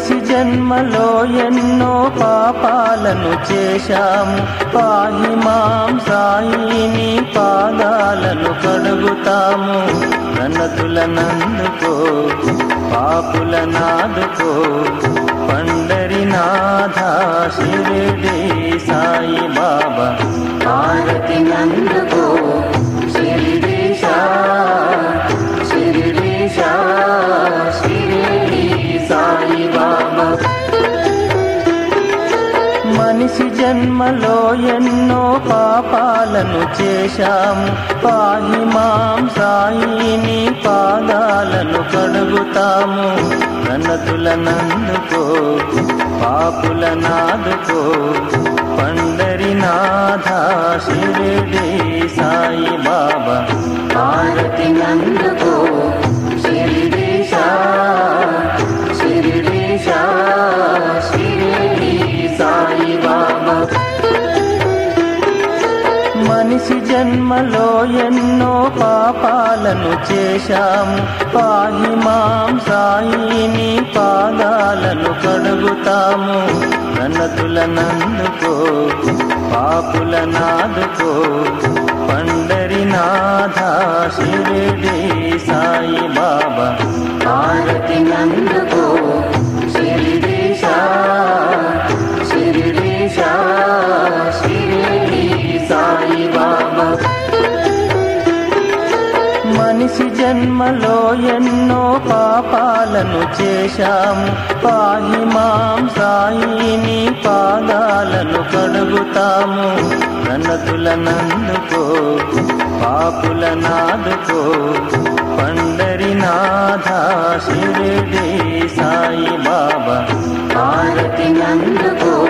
మనిషి జన్మలో ఎన్నో పాపాలను చేశాము పాహి మాం సాయిని పాదాలను కడుగుతాము గణతులనందుకో పాపులనాదుకో పండరినాథ షిరిడి సాయి బాబా హారతి నందుకో శిరిడీశా శిరిడీశా శిరిడి సాయి బాబా మనిషి జన్మలో ఎన్నో పాపాలను చేశాము పాహి మాం సాయిని పాదాలను కడుగుతాము గణతులనందుకో పాపులనాదుకో పండరినాథ షిరిడి సాయి బాబా హారతి నందుకో శిరిడీశా శిరిడీశా శిరిడి సాయి బాబా మనిషి జన్మలో ఎన్నో పాపాలను చేశాము పాహి మాం సాయిని పాదాలను కడుగుతాము గణతులనందుకో పాపులనాదుకో పండరినాథ షిరిడి సాయి బాబా హారతి నందుకో శిరిడీశా శిరిడీశా శిరిడి సాయి బాబా మనిషి జన్మలో ఎన్నో పాపాలను చేశాము పాహి మాం సాయిని పాదాలను కడుగుతాము గణతులనందుకో పాపులనాదుకో పండరినాథ షిరిడి సాయి బాబా హారతి నందుకో